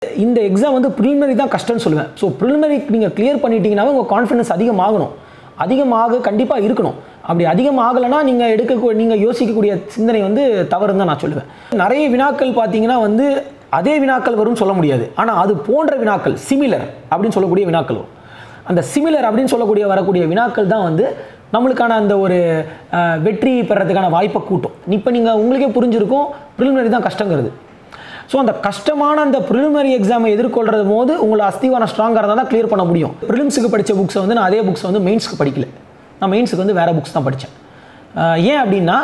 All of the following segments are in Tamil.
இந்த எக்ஸாம் வந்து ப்ரிலிமினரி தான் கஷ்டம்னு சொல்லுவேன் ஸோ ப்ரிலிமினரி நீங்கள் கிளியர் பண்ணிட்டீங்கன்னாவே உங்கள் கான்ஃபிடன்ஸ் அதிகமாகணும் அதிகமாக கண்டிப்பாக இருக்கணும் அப்படி அதிகமாகலைன்னா நீங்கள் எடுக்க நீங்கள் யோசிக்கக்கூடிய சிந்தனை வந்து தவறுன்னு தான் நான் சொல்லுவேன் நிறைய வினாக்கள் பார்த்தீங்கன்னா வந்து அதே வினாக்கள் வரும்னு சொல்ல முடியாது ஆனால் அது போன்ற வினாக்கள் சிமிலர் அப்படின்னு சொல்லக்கூடிய வினாக்கள் வரும் அந்த சிமிலர் அப்படின்னு சொல்லக்கூடிய வரக்கூடிய வினாக்கள் தான் வந்து நம்மளுக்கான அந்த ஒரு அஹ், வெற்றி பெறதுக்கான வாய்ப்பை கூட்டும் இப்போ நீங்கள் உங்களுக்கே புரிஞ்சிருக்கும் ப்ரிலிமினரி தான் கஷ்டங்கிறது ஸோ அந்த கஷ்டமான அந்த ப்ரிலிமினரி எக்ஸாமை எதிர்கொள்றது போது உங்களை அஸ்திவான ஸ்ட்ராங்காக இருந்தால் தான் கிளியர் பண்ண முடியும் ப்ரிலிம்ஸுக்கு படித்த புக்ஸை வந்து நான் அதே புக்ஸை வந்து மெயின்ஸ்க்கு படிக்கல நான் மெயின்ஸுக்கு வந்து வேறு புக்ஸ் தான் படித்தேன் ஏன் அப்படின்னா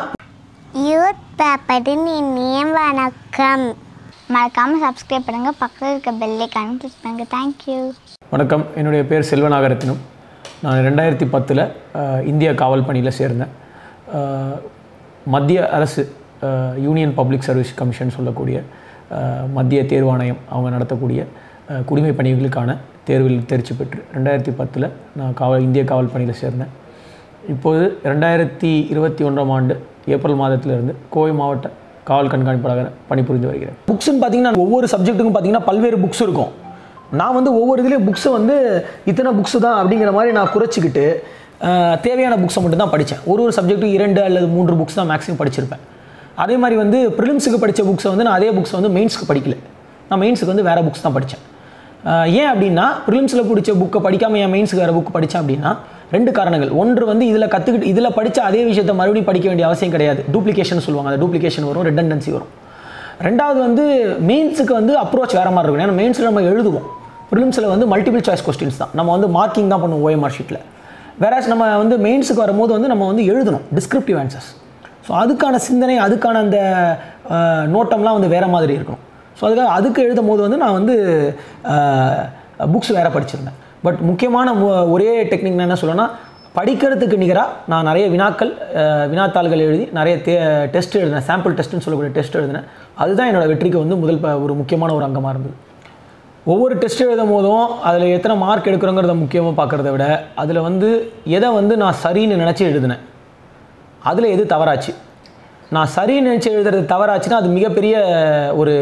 யூத் பேப்பரின் இனிய வணக்கம் மறக்காமல் சப்ஸ்கிரைப் பண்ணுங்கள் பக்கத்தில் இருக்க பெல்லைக்கான கிளிக் பண்ணுங்கள் தேங்க்யூ வணக்கம் என்னுடைய பேர் செல்வநாகரத்தினம் நான் ரெண்டாயிரத்தி பத்தில் இந்திய காவல் பணியில் சேர்ந்தேன் அஹ், மத்திய அரசு அஹ், யூனியன் பப்ளிக் சர்வீஸ் கமிஷன் சொல்லக்கூடிய அஹ், மத்திய தேர்வாணையம் அவங்க நடத்தக்கூடிய அஹ், குடிமை பணிகளுக்கான தேர்வில் தேர்ச்சி பெற்று ரெண்டாயிரத்தி பத்தில் நான் காவல் இந்திய காவல் பணியில் சேர்ந்தேன் இப்போது ரெண்டாயிரத்தி இருபத்தி ஒன்றாம் ஆண்டு ஏப்ரல் மாதத்திலிருந்து கோவை மாவட்ட காவல் கண்காணிப்பாளராக பணிபுரிந்து வருகிறேன் புக்ஸ்னு பார்த்தீங்கன்னா ஒவ்வொரு சப்ஜெக்ட்டுக்கும் பார்த்தீங்கன்னா பல்வேறு புக்ஸ் இருக்கும் நான் வந்து ஒவ்வொரு இதுலேயும் புக்ஸை வந்து இத்தனை புக்ஸு தான் அப்படிங்கிற மாதிரி நான் குறைச்சிக்கிட்டு அஹ், தேவையான புக்ஸை மட்டும் தான் படித்தேன் ஒரு ஒரு சப்ஜெக்ட்டுக்கு இரண்டு அல்லது மூன்று புக்ஸ் தான் மேக்ஸிமம் படிச்சிருப்பேன் அதே மாதிரி வந்து ப்ரிலிம்ஸுக்கு படித்த புக்ஸை வந்து நான் அதே புக்ஸை வந்து மெயின்ஸ்க்கு படிக்கல நான் மெயின்ஸுக்கு வந்து வேறு புக்ஸ் தான் படித்தேன் ஆஹ் ஏன் அப்படின்னா ப்ரிலிம்ஸில் பிடிச்ச புக்கை படிக்காமல் என் மெயின்ஸுக்கு வேறு புக் படித்தேன் அப்படின்னா ரெண்டு காரணங்கள் ஒன்று வந்து இதில் கற்றுக்கிட்டு இதில் படித்த அதே விஷயத்தை மறுபடியும் படிக்க வேண்டிய அவசியம் கிடையாது டூப்ளிகேஷன் சொல்லுவாங்க அந்த டூப்ளிகேஷன் வரும் ரெண்டன்டன்சி வரும் ரெண்டாவது வந்து மெயின்ஸுக்கு வந்து அப்ரோச் வேறு மாதிரி இருக்கும் ஏன்னா மெயின்ஸில் நம்ம எழுதுவோம் ப்ரிலிம்ஸில் வந்து மல்டிபிள் சாய்ஸ் கொஸ்டின்ஸ் தான் நம்ம வந்து மார்க்கிங் தான் பண்ணுவோம் ஓஎம்ஆர் ஷீட்டில் வேறாஸ் நம்ம வந்து மெயின்ஸுக்கு வரும்போது வந்து நம்ம வந்து எழுதணும் டிஸ்கிரிப்டிவ் ஆன்சர்ஸ் ஸோ அதுக்கான சிந்தனை அதுக்கான அந்த அஹ், நோட்டம்லாம் வந்து வேறு மாதிரி இருக்கணும் ஸோ அதுக்காக அதுக்கு எழுதும் போது வந்து நான் வந்து புக்ஸ் வேறு படிச்சிருந்தேன் பட் முக்கியமான மு- ஒரே டெக்னிக் நான் என்ன சொல்லணும்னா படிக்கிறதுக்கு நிகராக நான் நிறைய வினாக்கள் அஹ், வினாத்தாள்கள் எழுதி நிறைய தே டெஸ்ட் எழுதினேன் சாம்பிள் டெஸ்ட்னு சொல்லக்கூடிய டெஸ்ட் எழுதினேன் அதுதான் என்னோட வெற்றிக்கு வந்து முதல் ப- ஒரு முக்கியமான ஒரு அங்கமாக இருந்தது ஒவ்வொரு டெஸ்ட் எழுதும் போதும் அதில் எத்தனை மார்க் எடுக்கிறோங்கிறத முக்கியமாக பார்க்குறத விட அதில் வந்து எதை வந்து நான் சரின்னு நினச்சி எழுதினேன் அதில் எது தவறாச்சு நான் சரின்னு நினச்சி எழுதுறது தவறாச்சுன்னா அது மிகப்பெரிய ஒரு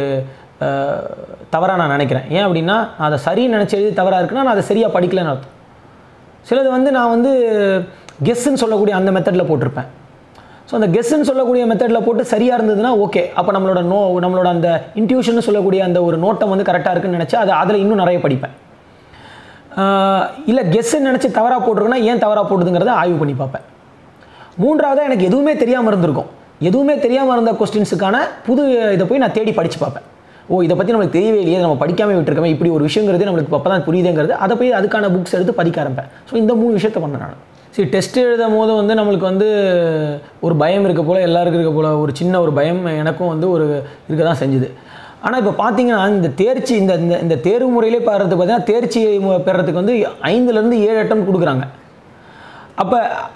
தவறாக நான் நினைக்கிறேன் ஏன் அப்படின்னா நான் அதை சரின்னு நினச்சி எழுதி தவறாக இருக்குன்னா நான் அதை சரியாக படிக்கலைன்னு அர்த்தம் சிலது வந்து நான் வந்து கெஸ்ஸுன்னு சொல்லக்கூடிய அந்த மெத்தடில் போட்டிருப்பேன் ஸோ அந்த கெஸ்ஸுன்னு சொல்லக்கூடிய மெத்தடில் போட்டு சரியாக இருந்ததுன்னா ஓகே அப்போ நம்மளோட நோ நம்மளோட அந்த இன்ட்யூஷன் சொல்லக்கூடிய அந்த ஒரு நோட்டம் வந்து கரெக்டாக இருக்குன்னு நினச்சி அதை அதில் இன்னும் நிறைய படிப்பேன் இல்லை கெஸ்ஸுன்னு நினச்சி தவறாக போட்டிருக்குன்னா ஏன் தவறாக போட்டுதுங்கிறத ஆய்வு பண்ணி பார்ப்பேன் மூன்றாவதாக எனக்கு எதுவுமே தெரியாமல் இருந்திருக்கும் எதுவுமே தெரியாமல் இருந்த கொஸ்டின்ஸுக்கான புது இதை போய் நான் தேடி படித்து பார்ப்பேன் ஓ இதை பற்றி நம்மளுக்கு தெரியவே இல்லையே நம்ம படிக்காமல் விட்டுருக்கோமே இப்படி ஒரு விஷயங்கிறது நம்மளுக்கு அப்போ தான் புரியுதுங்கிறது அதை போய் அதுக்கான புக்ஸ் எடுத்து படிக்க ஆரம்பிப்பேன் ஸோ இந்த மூணு விஷயத்தை பண்ணேன் நான் சரி டெஸ்ட் எழுதும் போது வந்து நம்மளுக்கு வந்து ஒரு பயம் இருக்க போல் எல்லாருக்கும் இருக்க போல் ஒரு சின்ன ஒரு பயம் எனக்கும் வந்து ஒரு இருக்க தான் செஞ்சுது ஆனால் இப்போ பார்த்தீங்கன்னா இந்த தேர்ச்சி இந்த இந்த இந்த தேர்வு முறையிலே பாடுறதுக்கு பார்த்தீங்கன்னா தேர்ச்சி மு- பெறறதுக்கு வந்து ஐந்துலேருந்து ஏழு அட்டம் கொடுக்குறாங்க அப்போ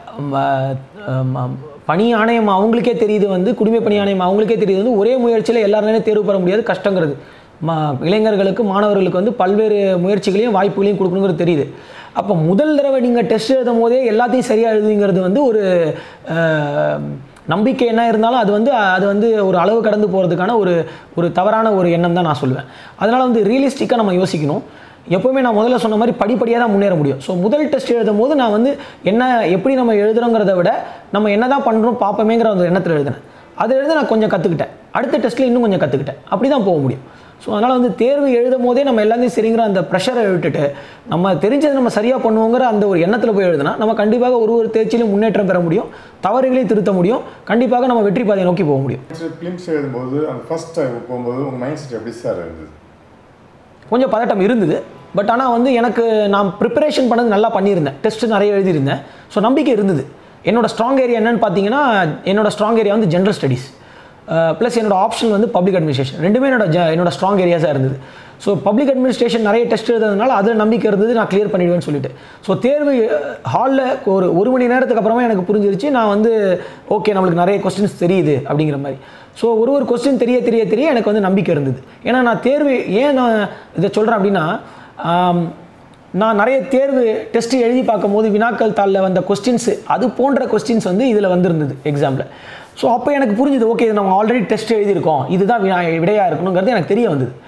பணி ஆணையம் அவங்களுக்கே தெரியுது வந்து குடிமை பணி ஆணையம் அவங்களுக்கே தெரியுது வந்து ஒரே முயற்சியில் எல்லாருனாலும் தேர்வு பெற முடியாது கஷ்டங்கிறது மா இளைஞர்களுக்கு மாணவர்களுக்கு வந்து பல்வேறு முயற்சிகளையும் வாய்ப்புகளையும் கொடுக்கணுங்கிறது தெரியுது அப்போ முதல் தடவை நீங்கள் டெஸ்ட் எழுதும் போதே எல்லாத்தையும் சரியாக எழுதுங்கிறது வந்து ஒரு அஹ், நம்பிக்கை என்ன இருந்தாலும் அது வந்து அது வந்து ஒரு அளவு கடந்து போகிறதுக்கான ஒரு ஒரு தவறான ஒரு எண்ணம் தான் நான் சொல்லுவேன் அதனால் வந்து ரியலிஸ்டிக்காக நம்ம யோசிக்கணும் எப்போவுமே நான் முதல்ல சொன்ன மாதிரி படிப்படியாக தான் முன்னேற முடியும் ஸோ முதல் டெஸ்ட் எழுதும் போது நான் வந்து என்ன எப்படி நம்ம எழுதுறோங்கிறத விட நம்ம என்ன தான் பண்ணுறோம் பார்ப்போமேங்கிற அந்த எண்ணத்தில் எழுதினேன் அதை எழுத நான் கொஞ்சம் கற்றுக்கிட்டேன் அடுத்த டெஸ்ட்டில் இன்னும் கொஞ்சம் கற்றுக்கிட்டேன் அப்படி தான் போக முடியும் ஸோ அதனால் வந்து தேர்வு எழுதும் போதே நம்ம எல்லாத்தையும் சரிங்கிற அந்த ப்ரெஷரை விட்டுட்டு நம்ம தெரிஞ்சதை நம்ம சரியாக பண்ணுவோங்கிற அந்த ஒரு எண்ணத்தில் போய் எழுதுனா நம்ம கண்டிப்பாக ஒரு ஒரு தேர்ச்சியிலும் முன்னேற்றம் பெற முடியும் தவறுகளையும் திருத்த முடியும் கண்டிப்பாக நம்ம வெற்றி பாதையை நோக்கி போக முடியும் ஃபிலிம்ஸ் எழுதும்போது அந்த ஃபர்ஸ்ட் டைம் போகும்போது உங்கள் மைண்ட் செட் எப்படி சார் இருந்தது கொஞ்சம் பதட்டம் இருந்தது பட் ஆனால் வந்து எனக்கு நான் ப்ரிப்பரேஷன் பண்ணது நல்லா பண்ணியிருந்தேன் டெஸ்ட் நிறைய எழுதியிருந்தேன் ஸோ நம்பிக்கை இருந்தது என்னோட ஸ்ட்ராங் ஏரியா என்னன்னு பார்த்தீங்கன்னா என்னோட ஸ்ட்ராங் ஏரியா வந்து ஜென்ரல் ஸ்டடீஸ் ப்ளஸ் என்னோட ஆப்ஷன் வந்து பப்ளிக் அட்மினிஸ்ட்ரேஷன் ரெண்டுமே என்னோட ஜ என்னோட ஸ்ட்ராங் ஏரியாஸாக இருந்தது ஸோ பப்ளிக் அட்மினிஸ்ட்ரேஷன் நிறைய டெஸ்ட் எழுதுறதுனால அதில் நம்பிக்கை இருந்தது நான் கிளியர் பண்ணிடுவேன்னு சொல்லிட்டு ஸோ தேர்வு ஹாலில் ஒரு ஒரு மணி நேரத்துக்கு அப்புறமா எனக்கு புரிஞ்சிருச்சு நான் வந்து ஓகே நம்மளுக்கு நிறைய கொஸ்டின்ஸ் தெரியுது அப்படிங்கிற மாதிரி ஸோ ஒரு ஒரு கொஸ்டின் தெரிய தெரிய தெரிய எனக்கு வந்து நம்பிக்கை இருந்தது ஏன்னா நான் தேர்வு ஏன் நான் இதை சொல்கிறேன் அப்படின்னா ஆம், நான் நிறைய தேர்வு டெஸ்ட் எழுதி பார்க்கும்போது வினாக்கள் தாளில் வந்த கொஸ்டின்ஸ் அது போன்ற கொஸ்டின்ஸ் வந்து இதில் வந்திருந்தது எக்ஸாமில் ஸோ அப்போ எனக்கு புரிஞ்சுது ஓகே இது நம்ம ஆல்ரெடி டெஸ்ட் எழுதியிருக்கோம் இதுதான் வினா விடையாக இருக்கணுங்கிறது எனக்கு தெரிய வந்தது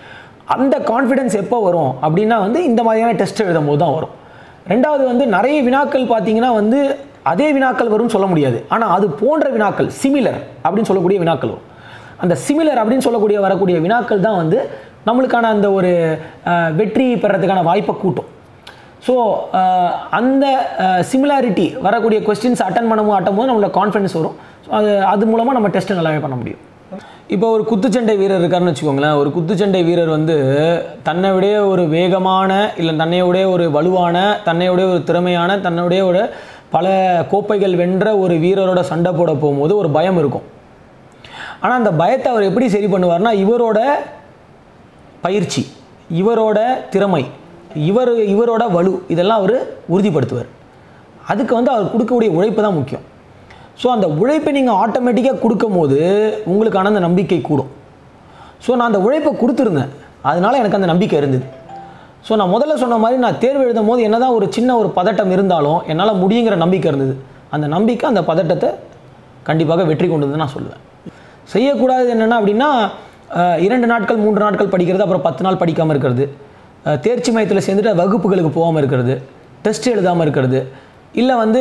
அந்த கான்ஃபிடென்ஸ் எப்போ வரும் அப்படின்னா வந்து இந்த மாதிரியான டெஸ்ட் எழுதும் போது தான் வரும் ரெண்டாவது வந்து நிறைய வினாக்கள் பார்த்தீங்கன்னா வந்து அதே வினாக்கள் வரும்னு சொல்ல முடியாது ஆனால் அது போன்ற வினாக்கள் சிமிலர் அப்படின்னு சொல்லக்கூடிய வினாக்கள் வரும் அந்த சிமிலர் அப்படின்னு சொல்லக்கூடிய வரக்கூடிய வினாக்கள் தான் வந்து நம்மளுக்கான அந்த ஒரு அஹ், வெற்றி பெறதுக்கான வாய்ப்பை கூட்டும் ஸோ அந்த சிமிலாரிட்டி வரக்கூடிய கொஸ்டின்ஸ் அட்டன் பண்ணும்போது அட்டும் போது நம்மளோட கான்ஃபிடன்ஸ் வரும் ஸோ அது அது மூலமாக நம்ம டெஸ்ட்டை நல்லாவே பண்ண முடியும் இப்போ ஒரு குத்துச்சண்டை வீரர் இருக்காருன்னு வச்சுக்கோங்களேன் ஒரு குத்துச்சண்டை வீரர் வந்து தன்னை விட ஒரு வேகமான இல்லை தன்னை விட ஒரு வலுவான தன்னை விட ஒரு திறமையான தன்னுடைய ஒரு பல கோப்பைகள் வென்ற ஒரு வீரரோட சண்டை போட போகும்போது ஒரு பயம் இருக்கும் ஆனால் அந்த பயத்தை அவர் எப்படி சரி பண்ணுவார்னா இவரோட பயிற்சி இவரோட திறமை இவர் இவரோட வலு இதெல்லாம் அவர் உறுதிப்படுத்துவார் அதுக்கு வந்து அவர் கொடுக்கக்கூடிய உழைப்பு தான் முக்கியம் ஸோ அந்த உழைப்பை நீங்கள் ஆட்டோமேட்டிக்காக கொடுக்கும்போது உங்களுக்கான அந்த நம்பிக்கை கூடும் ஸோ நான் அந்த உழைப்பை கொடுத்துருந்தேன் அதனால எனக்கு அந்த நம்பிக்கை இருந்தது ஸோ நான் முதல்ல சொன்ன மாதிரி நான் தேர்வு எழுதும் போது என்னதான் ஒரு சின்ன ஒரு பதட்டம் இருந்தாலும் என்னால் முடியுங்கிற நம்பிக்கை இருந்தது அந்த நம்பிக்கை அந்த பதட்டத்தை கண்டிப்பாக வெற்றி கொண்டு வந்து நான் சொல்லுவேன் செய்யக்கூடாது என்னென்னா அப்படின்னா அஹ், இரண்டு நாட்கள் மூன்று நாட்கள் படிக்கிறது அப்புறம் பத்து நாள் படிக்காமல் இருக்கிறது அஹ், தேர்ச்சி மையத்தில் சேர்ந்துட்டு வகுப்புகளுக்கு போகாமல் இருக்கிறது டெஸ்ட் எழுதாமல் இருக்கிறது இல்லை வந்து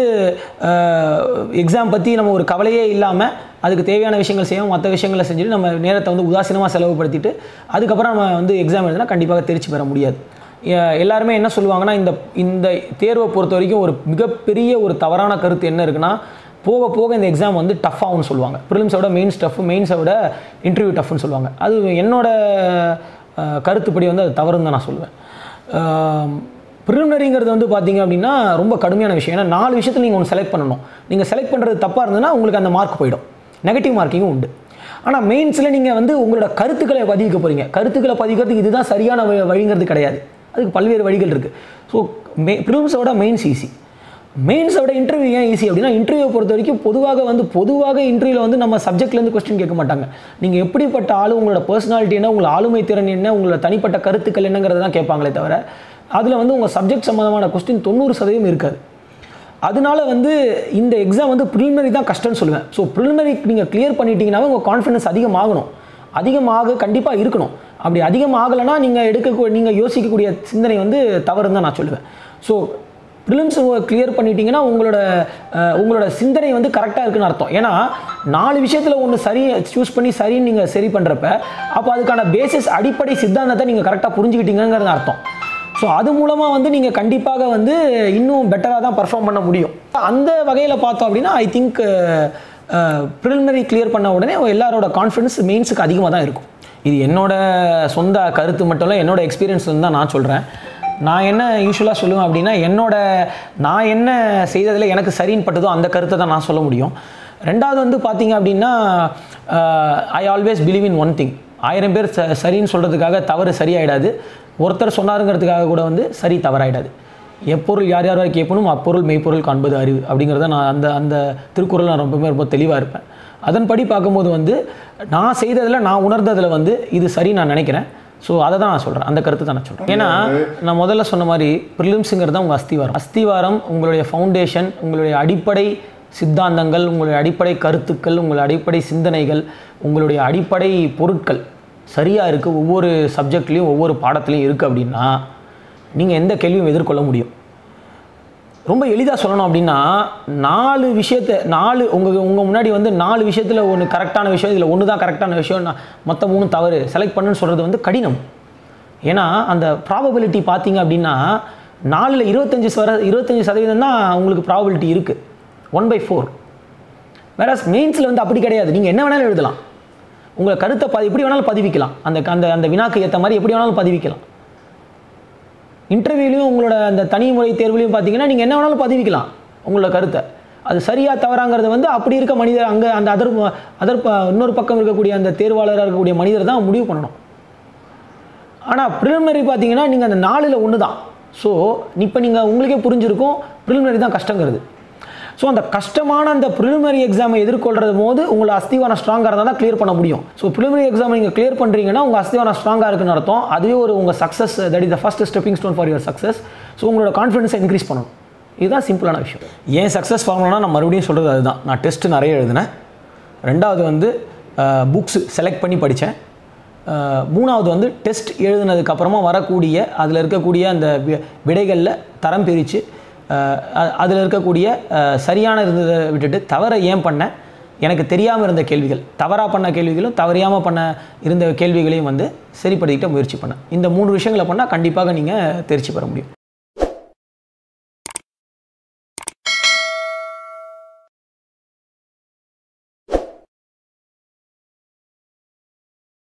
எக்ஸாம் பற்றி நம்ம ஒரு கவலையே இல்லாமல் அதுக்கு தேவையான விஷயங்கள் செய்யாமல் மற்ற விஷயங்களை செஞ்சுட்டு நம்ம நேரத்தை வந்து உதாசீனமாக செலவுபடுத்திட்டு அதுக்கப்புறம் நம்ம வந்து எக்ஸாம் எழுதினா கண்டிப்பாக தேர்ச்சி பெற முடியாது எ- எல்லாருமே என்ன சொல்லுவாங்கன்னா இந்த இந்த தேர்வை பொறுத்த வரைக்கும் ஒரு மிகப்பெரிய ஒரு தவறான கருத்து என்ன இருக்குன்னா போக போக இந்த எக்ஸாம் வந்து டஃப் ஆகும்னு சொல்லுவாங்க ப்ரிலிம்ஸை விட மெயின்ஸ் டஃப் மெயின்ஸை விட இன்டர்வியூ டஃப்னு சொல்லுவாங்க அது என்னோட அஹ், கருத்துப்படி வந்து அது தவறுன்னு தான் நான் சொல்லுவேன் ப்ரிலிமினரிங்கிறது வந்து பார்த்தீங்க அப்படின்னா ரொம்ப கடுமையான விஷயம் ஏன்னா நாலு விஷயத்தில் நீங்கள் ஒன்று செலக்ட் பண்ணணும் நீங்கள் செலக்ட் பண்ணுறது தப்பாக இருந்ததுன்னா உங்களுக்கு அந்த மார்க் போயிடும் நெகட்டிவ் மார்க்கிங்கும் உண்டு ஆனால் மெயின்ஸில் நீங்கள் வந்து உங்களோட கருத்துக்களை பதிவிக்க போகிறீங்க கருத்துக்களை பதிக்கிறதுக்கு இதுதான் சரியான வழி- வழிங்கிறது கிடையாது அதுக்கு பல்வேறு வழிகள் இருக்குது ஸோ மே ப்ரிலிம்ஸை விட மெயின்ஸ் ஈஸி மெயின்ஸை விட இன்டர்வியூ ஏன் ஈஸி அப்படின்னா இன்டர்வியூ பொறுத்த வரைக்கும் பொதுவாக வந்து பொதுவாக இன்டர்வியூவில் வந்து நம்ம சப்ஜெக்ட்லேருந்து கொஸ்டின் கேட்க மாட்டாங்க நீங்கள் எப்படிப்பட்ட ஆள் உங்களோட பர்சனாலிட்டி என்ன உங்களோட ஆளுமை திறன் என்ன உங்களோட தனிப்பட்ட கருத்துக்கள் என்னங்கிறத தான் கேட்பாங்களே தவிர அதில் வந்து உங்கள் சப்ஜெக்ட் சம்மந்தமான கொஸ்டின் தொண்ணூறு சதவீதம் இருக்காது அதனால வந்து இந்த எக்ஸாம் வந்து ப்ரிலிமினரி தான் கஷ்டம்னு சொல்லுவேன் ஸோ ப்ரிலிமினரி நீங்கள் கிளியர் பண்ணிட்டீங்கன்னாவே உங்கள் கான்ஃபிடன்ஸ் அதிகமாகணும் அதிகமாக கண்டிப்பாக இருக்கணும் அப்படி அதிகமாகலைன்னா நீங்கள் எடுக்க நீங்கள் யோசிக்கக்கூடிய சிந்தனை வந்து தவறுன்னு தான் நான் சொல்லுவேன் ஸோ ப்ரிலிம்ஸ் கிளியர் பண்ணிட்டீங்கன்னா உங்களோட அஹ், உங்களோட சிந்தனை வந்து கரெக்டாக இருக்குன்னு அர்த்தம் ஏன்னா நாலு விஷயத்தில் ஒன்று சரி சூஸ் பண்ணி சரின்னு நீங்கள் சரி பண்ணுறப்ப அப்போ அதுக்கான பேசிஸ் அடிப்படை சித்தாந்தத்தை நீங்கள் கரெக்டாக புரிஞ்சுக்கிட்டீங்கிறது அர்த்தம் ஸோ அது மூலமாக வந்து நீங்கள் கண்டிப்பாக வந்து இன்னும் பெட்டராக தான் பர்ஃபார்ம் பண்ண முடியும் அந்த வகையில் பார்த்தோம் அப்படின்னா ஐ திங்க் ப்ரிலிமினரி கிளியர் பண்ண உடனே எல்லாரோட கான்ஃபிடன்ஸ் மெயின்ஸுக்கு அதிகமாக தான் இருக்கும் இது என்னோட சொந்த கருத்து மட்டும் இல்லை என்னோட எக்ஸ்பீரியன்ஸ் தான் நான் சொல்கிறேன் நான் என்ன யூஸ்வலாக சொல்லுவேன் அப்படின்னா என்னோட நான் என்ன செய்ததில் எனக்கு சரின்னு பட்டதோ அந்த கருத்தை தான் நான் சொல்ல முடியும் ரெண்டாவது வந்து பார்த்தீங்க அப்படின்னா I always believe in one thing ஆயிரம் பேர் ச சரின்னு சொல்கிறதுக்காக தவறு சரியாயிடாது ஒருத்தர் சொன்னாருங்கிறதுக்காக கூட வந்து சரி தவறாயிடாது எப்பொருள் யார் யார் வரை கேட்பணும் அப்பொருள் மெய்ப்பொருள் காண்பது அறிவு அப்படிங்கிறத நான் அந்த அந்த திருக்குறள் நான் ரொம்பவே ரொம்ப தெளிவாக இருப்பேன் அதன்படி பார்க்கும்போது வந்து நான் செய்ததில் நான் உணர்ந்ததில் வந்து இது சரி நான் நினைக்கிறேன் ஸோ அதை தான் நான் சொல்கிறேன் அந்த கருத்தை தான் நான் சொல்கிறேன் ஏன்னா நான் முதல்ல சொன்ன மாதிரி ப்ரிலிம்ஸுங்கிறது தான் உங்கள் அஸ்திவாரம் அஸ்திவாரம் உங்களுடைய ஃபவுண்டேஷன் உங்களுடைய அடிப்படை சித்தாந்தங்கள் உங்களுடைய அடிப்படை கருத்துக்கள் உங்களுடைய அடிப்படை சிந்தனைகள் உங்களுடைய அடிப்படை பொருட்கள் சரியாக இருக்குது ஒவ்வொரு சப்ஜெக்ட்லேயும் ஒவ்வொரு பாடத்துலையும் இருக்குது அப்படின்னா நீங்கள் எந்த கேள்வியும் எதிர்கொள்ள முடியும் ரொம்ப எளிதாக சொல்லணும் அப்படின்னா நாலு விஷயத்தை நாலு உங்கள் உங்கள் முன்னாடி வந்து நாலு விஷயத்தில் ஒன்று கரெக்டான விஷயம் இதில் ஒன்று தான் கரெக்டான விஷயம் நான் மற்ற மூணு தவறு செலக்ட் பண்ணுன்னு சொல்கிறது வந்து கடினம் ஏன்னா அந்த ப்ராபபிலிட்டி பார்த்தீங்க அப்படின்னா நாலில் இருபத்தஞ்சி சர இருபத்தஞ்சி சதவீதம் தான் உங்களுக்கு ப்ராபபிலிட்டி இருக்குது ஒன் பை ஃபோர் வேற மெயின்ஸில் வந்து அப்படி கிடையாது நீங்கள் என்ன வேணாலும் எழுதலாம் உங்களை கருத்தை பதி எப்படி வேணாலும் பதிவிக்கலாம் அந்த அந்த அந்த வினாக்கு ஏற்ற மாதிரி எப்படி வேணாலும் பதிவிக்கலாம் இன்டர்வியூலையும் உங்களோட அந்த தனி முறை தேர்வுலையும் பார்த்தீங்கன்னா நீங்கள் என்ன வேணாலும் பதிவிக்கலாம் உங்களோட கருத்தை அது சரியா தவறாங்கிறது வந்து அப்படி இருக்க மனிதர் அங்கே அந்த அதர் அதர் ப- இன்னொரு பக்கம் இருக்கக்கூடிய அந்த தேர்வாளராக இருக்கக்கூடிய மனிதர் தான் முடிவு பண்ணணும் ஆனால் ப்ரிலிமினரி பார்த்தீங்கன்னா நீங்கள் அந்த நாலில் ஒன்று தான் ஸோ இப்போ நீங்கள் உங்களுக்கே புரிஞ்சிருக்கும் ப்ரிலிமினரி தான் கஷ்டங்கிறது ஸோ அந்த கஷ்டமான அந்த ப்ரிலிமினரி எக்ஸாமை எதிர்கொள்றது போது உங்களை அஸ்திவாரம் ஸ்ட்ராங்காக இருந்தால் தான் கிளியர் பண்ண முடியும் ஸோ ப்ரிலிமினரி எக்ஸாம் நீங்கள் கிளியர் பண்ணுறீங்கன்னா உங்கள் அஸ்திவாரம் ஸ்ட்ராங்காக இருக்குன்னு அர்த்தம் அதுவே ஒரு உங்கள் success that is the first stepping stone for your success so உங்களோட கான்ஃபிடன்ஸை இன்க்ரீஸ் பண்ணணும் இதுதான் சிம்பிளான விஷயம் ஏன் சக்ஸஸ் ஃபார்முலானா நான் மறுபடியும் சொல்கிறது அதுதான் நான் டெஸ்ட் நிறைய எழுதினேன் ரெண்டாவது வந்து புக்ஸ் செலக்ட் பண்ணி படித்தேன் அஹ், மூணாவது வந்து டெஸ்ட் எழுதுனதுக்கப்புறமா வரக்கூடிய அதில் இருக்கக்கூடிய அந்த வி- விடைகளில் தரம் பிரித்து அதில் இருக்கக்கூடிய அஹ், சரியான இருந்ததை விட்டுட்டு தவறை ஏன் பண்ண எனக்கு தெரியாமல் இருந்த கேள்விகள் தவறாக பண்ண கேள்விகளும் தவறியாமல் பண்ண இருந்த கேள்விகளையும் வந்து சரிப்படுத்திக்கிட்ட முயற்சி பண்ணேன் இந்த மூணு விஷயங்களை பண்ணால் கண்டிப்பாக நீங்கள் தேர்ச்சி பெற முடியும்